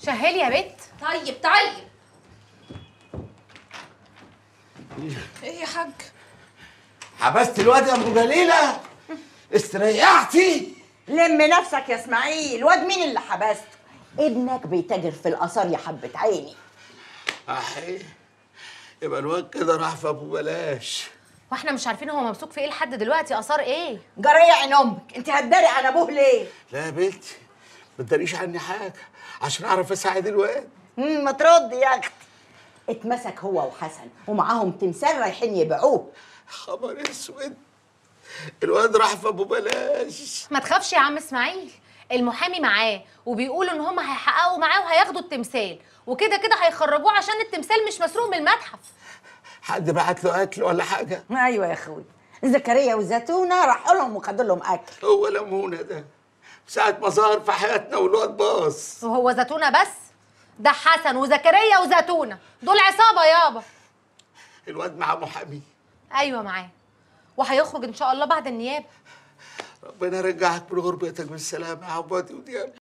شهلي يا بت طيب طيب ايه يا حاج حبست الواد يا ابو جليله استريحتي لم نفسك يا اسماعيل واد مين اللي حبسته ابنك بيتاجر في الاثار يا حبه عيني احي يبقى الواد كده راح في ابو بلاش واحنا مش عارفين هو ممسوك في ايه لحد دلوقتي اثار ايه جريه عين امك انت هتداري عن ابوه ليه لا يا بنتي ما تداريش عني حاجه عشان اعرف اساعد الواد مم، ما ترد يا اختي اتمسك هو وحسن ومعاهم تمثال رايحين يبيعوه خبر اسود الواد راح في ابو بلاش ما تخافش يا عم اسماعيل المحامي معاه وبيقولوا ان هم هيحققوا معاه وهياخدوا التمثال وكده كده هيخرجوه عشان التمثال مش مسروق من المتحف حد بعت له اكل ولا حاجه ايوه يا اخوي زكريا وزيتونه راحوا لهم وخدوا لهم اكل هو لمونه ده ساعة ما ظهر في حياتنا والواد باص وهو زيتونه بس ده حسن وزكريا وزيتونه دول عصابه يابا الواد مع محامي ايوه معاه وهيخرج ان شاء الله بعد النيابه ربنا يرجعك من غربتك بالسلامة يا عبادي ودياب